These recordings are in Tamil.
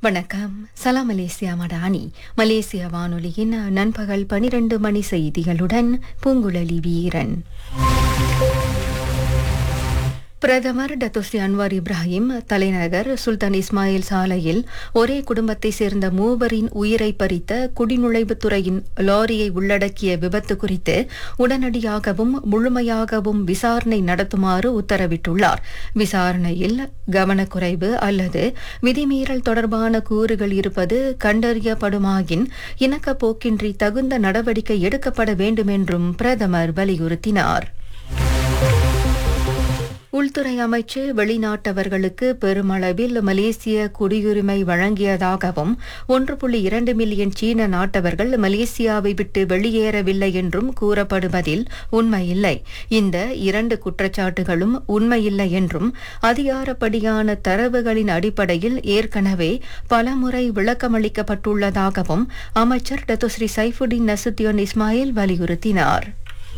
வணக்கம் சலாம் மலேசியா மடானி மலேசிய வானொலியின் நண்பகல் பனிரெண்டு மணி செய்திகளுடன் பூங்குழலி வீரன் பிரதமர் டத்தோஸ்ரீ அன்வார் இப்ராஹிம் தலைநகர் சுல்தான் இஸ்மாயில் சாலையில் ஒரே குடும்பத்தை சேர்ந்த மூவரின் உயிரை பறித்த குடிநுழைவுத்துறையின் லாரியை உள்ளடக்கிய விபத்து குறித்து உடனடியாகவும் முழுமையாகவும் விசாரணை நடத்துமாறு உத்தரவிட்டுள்ளார் விசாரணையில் கவனக்குறைவு அல்லது விதிமீறல் தொடர்பான கூறுகள் இருப்பது கண்டறியப்படுமாயின் இணக்கப்போக்கின்றி தகுந்த நடவடிக்கை எடுக்கப்பட வேண்டும் என்றும் பிரதமர் வலியுறுத்தினார் உள்துறை அமைச்சு வெளிநாட்டவர்களுக்கு பெருமளவில் மலேசிய குடியுரிமை வழங்கியதாகவும் ஒன்று புள்ளி இரண்டு மில்லியன் சீன நாட்டவர்கள் மலேசியாவை விட்டு வெளியேறவில்லை என்றும் கூறப்படுவதில் உண்மையில்லை இந்த இரண்டு குற்றச்சாட்டுகளும் உண்மையில்லை என்றும் அதிகாரப்படியான தரவுகளின் அடிப்படையில் ஏற்கனவே பலமுறை விளக்கமளிக்கப்பட்டுள்ளதாகவும் அமைச்சர் டத்துஸ்ரீ சைஃபுடின் நசுத்தியோன் இஸ்மாயில் வலியுறுத்தினார்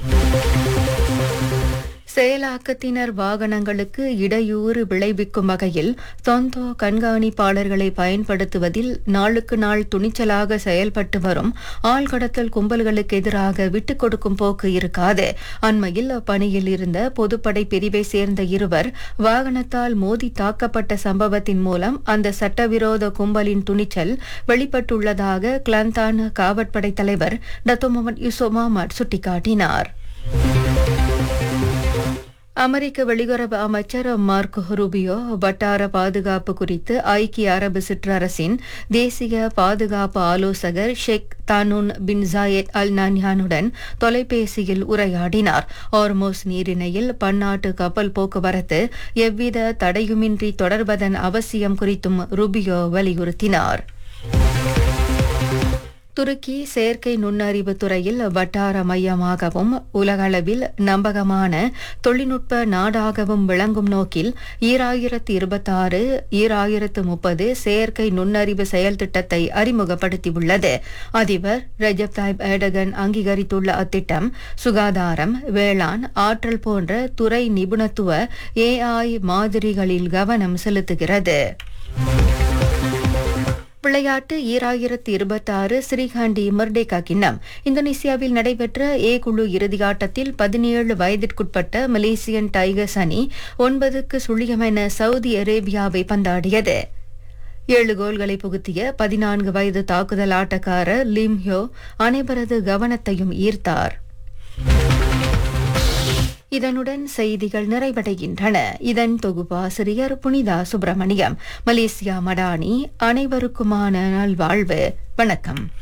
செயலாக்கத்தினர் வாகனங்களுக்கு இடையூறு விளைவிக்கும் வகையில் தொந்தோ கண்காணிப்பாளர்களை பயன்படுத்துவதில் நாளுக்கு நாள் துணிச்சலாக செயல்பட்டு வரும் ஆழ்கடத்தல் கும்பல்களுக்கு எதிராக விட்டுக் கொடுக்கும் போக்கு இருக்காது அண்மையில் பணியில் இருந்த பொதுப்படை பிரிவை சேர்ந்த இருவர் வாகனத்தால் மோதி தாக்கப்பட்ட சம்பவத்தின் மூலம் அந்த சட்டவிரோத கும்பலின் துணிச்சல் வெளிப்பட்டுள்ளதாக கிளந்தான் காவற்படை தலைவர் டத்தோ முகமது யூசோ முகமது சுட்டிக்காட்டினார் அமெரிக்க வெளியுறவு அமைச்சர் மார்க் ரூபியோ வட்டார பாதுகாப்பு குறித்து ஐக்கிய அரபு சிற்றரசின் தேசிய பாதுகாப்பு ஆலோசகர் ஷேக் தானூன் பின் ஜாயத் அல் நான்யானுடன் தொலைபேசியில் உரையாடினார் ஆர்மோஸ் நீரிணையில் பன்னாட்டு கப்பல் போக்குவரத்து எவ்வித தடையுமின்றி தொடர்வதன் அவசியம் குறித்தும் ரூபியோ வலியுறுத்தினார் துருக்கி செயற்கை நுண்ணறிவு துறையில் வட்டார மையமாகவும் உலகளவில் நம்பகமான தொழில்நுட்ப நாடாகவும் விளங்கும் நோக்கில் ஈராயிரத்து இருபத்தாறு ஈராயிரத்து முப்பது செயற்கை நுண்ணறிவு செயல் திட்டத்தை அறிமுகப்படுத்தியுள்ளது அதிபர் ரஜப் தாய்ப் ஏடகன் அங்கீகரித்துள்ள அத்திட்டம் சுகாதாரம் வேளாண் ஆற்றல் போன்ற துறை நிபுணத்துவ ஏஐ மாதிரிகளில் கவனம் செலுத்துகிறது விளையாட்டு ஈராயிரத்து இருபத்தாறு ஸ்ரீகாண்டி மர்டேகா கிண்ணம் இந்தோனேசியாவில் நடைபெற்ற ஏ குழு இறுதியாட்டத்தில் பதினேழு வயதிற்குட்பட்ட மலேசியன் டைகர்ஸ் அணி ஒன்பதுக்கு சுழியமென சவுதி அரேபியாவை பந்தாடியது ஏழு கோல்களை புகுத்திய பதினான்கு வயது தாக்குதல் ஆட்டக்காரர் லிம் ஹியோ அனைவரது கவனத்தையும் ஈர்த்தார் இதனுடன் செய்திகள் நிறைவடைகின்றன இதன் தொகுப்பாசிரியர் புனிதா சுப்பிரமணியம் மலேசியா மடானி அனைவருக்குமான நல்வாழ்வு வணக்கம்